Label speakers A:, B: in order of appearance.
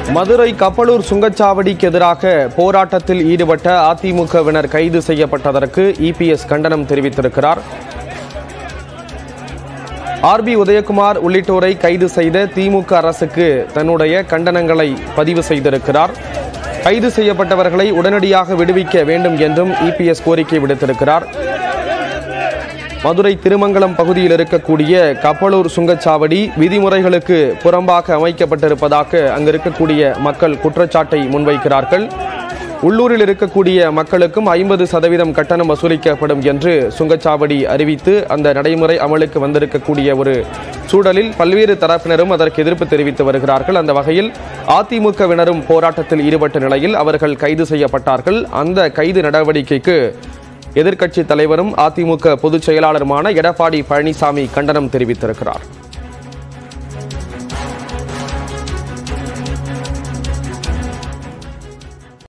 A: மதுரை கப்பலூர் சுங்கச்சாவடிக்கு எதிராக போராட்டத்தில் ஈடுபட்ட அதிமுகவினர் கைது செய்யப்பட்டதற்கு இபிஎஸ் கண்டனம் தெரிவித்திருக்கிறார் ஆர்பி உதயகுமார் உள்ளிட்டோரை கைது செய்த திமுக அரசுக்கு தன்னுடைய கண்டனங்களை பதிவு செய்திருக்கிறார் கைது செய்யப்பட்டவர்களை உடனடியாக விடுவிக்க வேண்டும் என்றும் இபிஎஸ் கோரிக்கை விடுத்திருக்கிறார் மதுரை திருமங்கலம் பகுதியில் இருக்கக்கூடிய கப்பலூர் சுங்கச்சாவடி விதிமுறைகளுக்கு புறம்பாக அமைக்கப்பட்டிருப்பதாக அங்கு இருக்கக்கூடிய மக்கள் குற்றச்சாட்டை முன்வைக்கிறார்கள் உள்ளூரில் இருக்கக்கூடிய மக்களுக்கும் ஐம்பது சதவீதம் கட்டணம் வசூலிக்கப்படும் என்று சுங்கச்சாவடி அறிவித்து அந்த நடைமுறை அமலுக்கு வந்திருக்கக்கூடிய ஒரு சூழலில் பல்வேறு தரப்பினரும் அதற்கு எதிர்ப்பு தெரிவித்து வருகிறார்கள் அந்த வகையில் அதிமுகவினரும் போராட்டத்தில் ஈடுபட்ட நிலையில் அவர்கள் கைது செய்யப்பட்டார்கள் அந்த கைது நடவடிக்கைக்கு எதிர்க்கட்சி தலைவரும் அதிமுக பொதுச் செயலாளருமான எடப்பாடி பழனிசாமி கண்டனம் தெரிவித்திருக்கிறார்